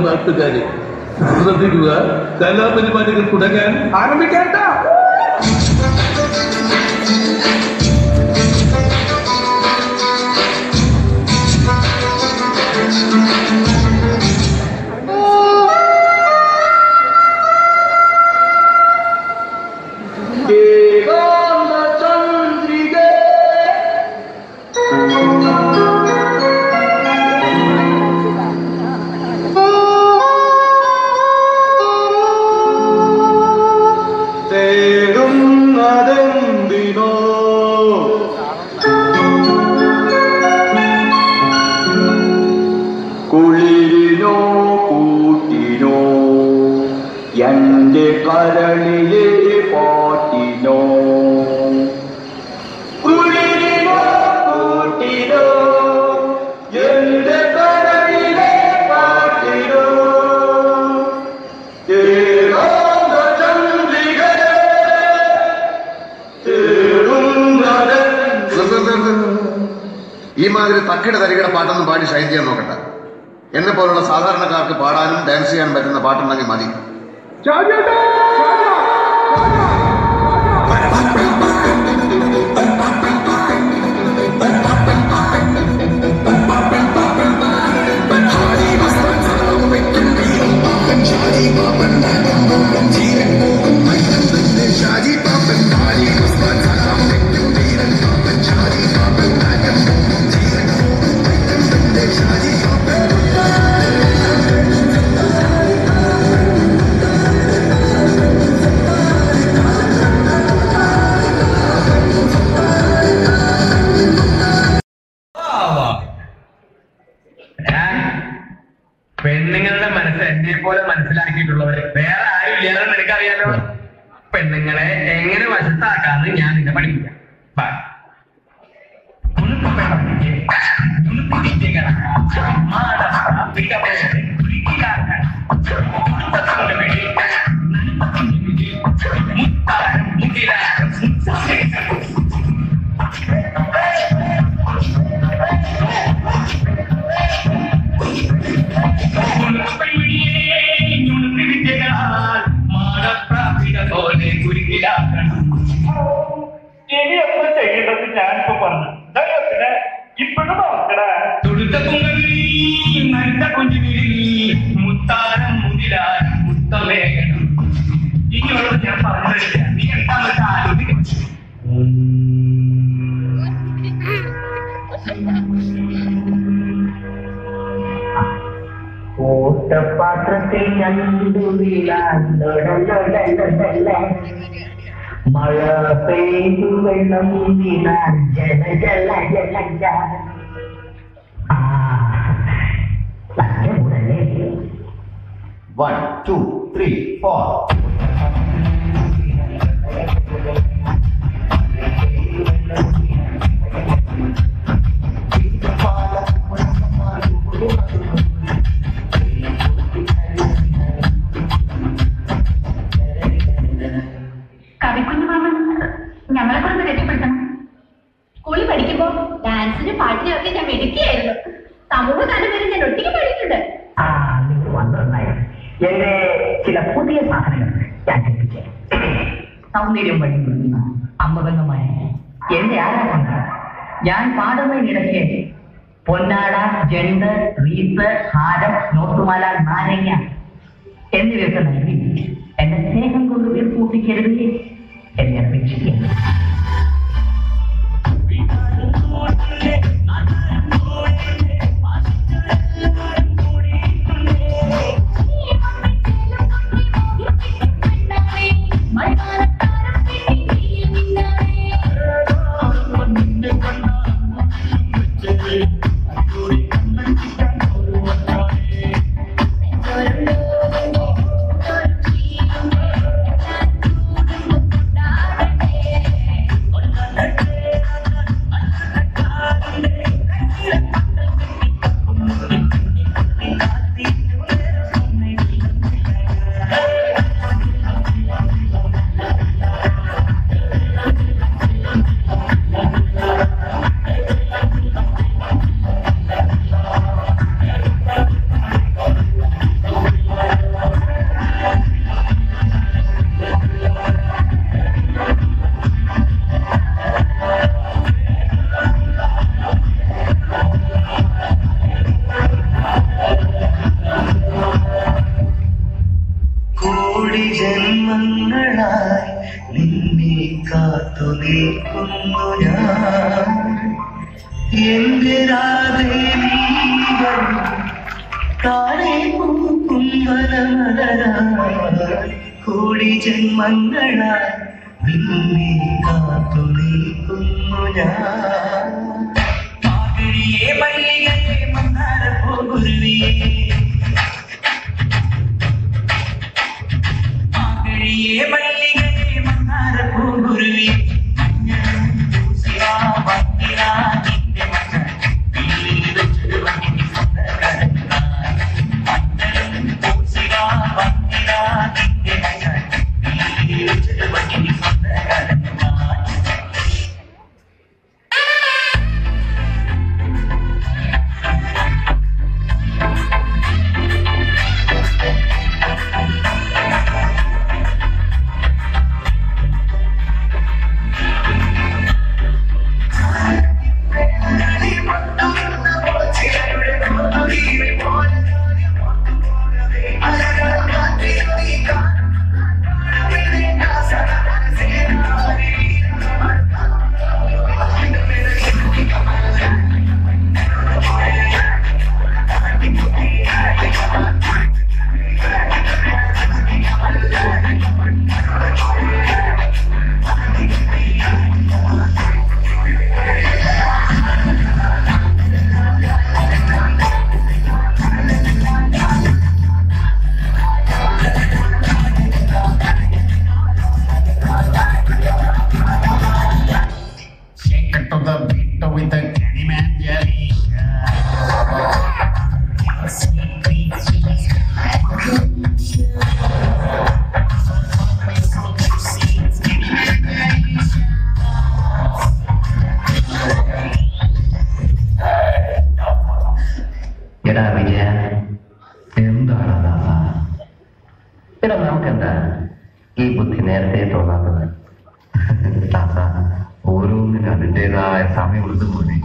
നാട്ടുകാരെ ശ്രദ്ധിക്കുക കലാപരിപാടികൾ തുടങ്ങാൻ ആരംഭിക്കേണ്ട തേടുന്നതെന്തിനോ കുളിരിനോ കൂട്ടിനോ എന്റെ കരളിലെ പാട്ടിനോ കുളിരിനോ കൂട്ടിനോ എന്റെ കരളിലെ പാട്ടിനോ ഏകാന്ത ചന്ദ്രികയെ ഈ മാതിരി തക്കിട തരികിട പാട്ടൊന്നും പാടി ഷൈൻ ചെയ്യാൻ നോക്കണ്ട എന്നെ പോലുള്ള സാധാരണക്കാർക്ക് പാടാനും ഡാൻസ് ചെയ്യാൻ പറ്റുന്ന പാട്ടുണ്ടെങ്കിൽ മതി പെണ്ണുങ്ങളുടെ മനസ്സ് എന്നെ പോലെ മനസ്സിലാക്കിയിട്ടുള്ളവര് വേറെ ആരും ഇല്ലാന്ന് നിനക്കറിയാലോ പെണ്ണുങ്ങളെ എങ്ങനെ വശത്താക്കാന്ന് ഞാൻ നിന്നെ പഠിപ്പിക്കാം ബാ. ഉണുക്ക് പെണ്ണുങ്ങൾക്ക് ഉണുക്ക് തീറ്റകളാണ്. മാട പിടിക്കപോലെ കുലുക്കിലാക്കാൻ. ഉടുപ്പത്തിന്റെ പിടി, നനുപ്പത്തിന്റെ പിടി, മുത്താരം മുകിലാരം, ഇനിയൊന്നും ചെയ്യേണ്ടത് ഞാനിപ്പോ പറഞ്ഞു ദൈവത്തിന് ഇപ്പോഴും നോക്കണേ മുത്താരം മുതിരാരം മുത്തമേകണം ഇനിയുള്ളത് ഞാൻ പറഞ്ഞില്ല നീ എന്താ വെച്ചാൽ ആലോചിക്കും ഓട്ടപാത്രത്തിൽ മഴ പെയ്തു വെള്ളം വീണാൽ ജല ജല ജല ജല. ആ, നല്ല മൂടല്ലേ? വൺ ടു ത്രീ ഫോർ കവിക്കുഞ്ഞു മാമൻ ഞങ്ങളെ കൂടെ ഒന്ന് രക്ഷപ്പെടുത്തണം സ്കൂളിൽ പഠിക്കുമ്പോ ഡാൻസിനും പാട്ടിനും ഒക്കെ ഞാൻ മിടുക്കിയായിരുന്നു സമൂഹ ഗാനം വരെ ഞാൻ ഒറ്റയ്ക്ക് പാടിയിട്ടുണ്ട് ആ നിങ്ങൾ വന്നതായി എന്റെ ചില പുതിയ സാധനങ്ങൾ ഞാൻ കേൾപ്പിച്ചേ സൗന്ദര്യം വഴി കൊടുക്കുന്ന അമ്മകങ്ങമായ എന്റെ ആരാധന ഞാൻ പാടുന്നതിനിടയ്ക്ക് പൊന്നാട ജണ്ട് റീത്ത് ഹാരം നോട്ടുമാല നാരങ്ങ എന്നിവയൊക്കെ നൽകി എന്റെ സ്നേഹം കൊണ്ട് വീർപ്പൂട്ടിക്കരുതേ എന്നെ അപേക്ഷിക്കുന്നു ും ജന്മങ്ങളായി നിന്നെ കാത്തു നിൽക്കുന്നു ഞാൻ എന്റെ രാധേ നീ വരൂ താഴെ പൂക്കും വനമലരായി കോടി ജന്മങ്ങളായി നിന്നെ കാത്തു നിൽക്കുന്നു ഞാൻ പാകിഴിയെ മല്ലികയെ മന്ദാര പോകുരുവിയേ പാകിഴിയെ മല്ലികയെ മന്ദാര പോകുരുവി മഞ്ഞളും പൂശിവാ വന്നിലാ നിന്റെ മകൾ വീട്ടിൽ വെച്ചത് വന്നിനി സ്വന്തക്കാരനാ മഞ്ഞളും പൂശിവാ വന്നിലാ നിന്റെ മകൾ വീട്ടിൽ വെച്ചത് വന്നിനി സ്വന്തക്കാരനാ Shake it to the beat with the Candyman jelly. Sweet, sweet, sweet. എടാ വിജയ എന്താണ് ദാസ എടാ നമുക്കെന്താ ഈ ബുദ്ധി നേരത്തെ തോന്നാത്തത് ദാസ ഓരോന്നിനും അതിൻ്റെതായ സമയമുള്ളത് പോലെ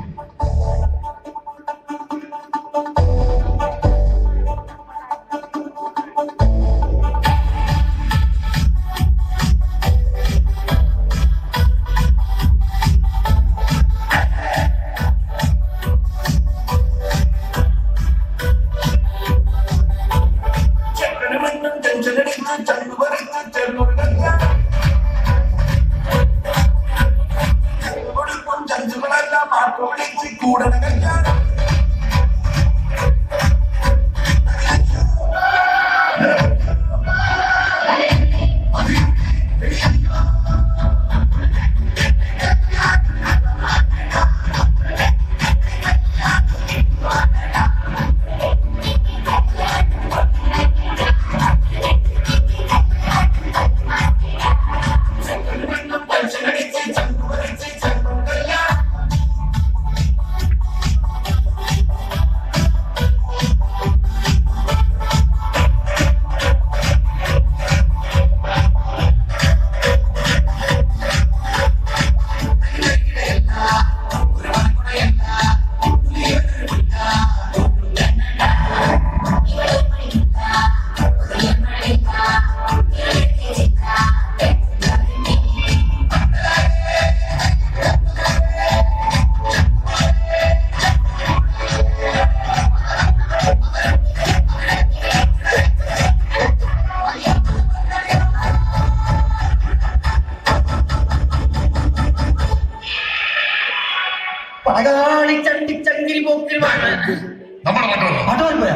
പടകാളി ചണ്ടി ചങ്കിൽ പോക്കിൽ നമ്മുടെ മക്കളോ പാട്ടുപാടി പോയാ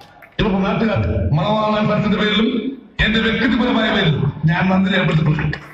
ഇവർക്ക് നാട്ടുകാർ മണവാളൻ പരസ്യത്തിന്റെ പേരിലും എന്റെ വ്യക്തിപരമായ പേരിലും ഞാൻ നന്ദി രേഖപ്പെടുത്തിക്കൊണ്ടു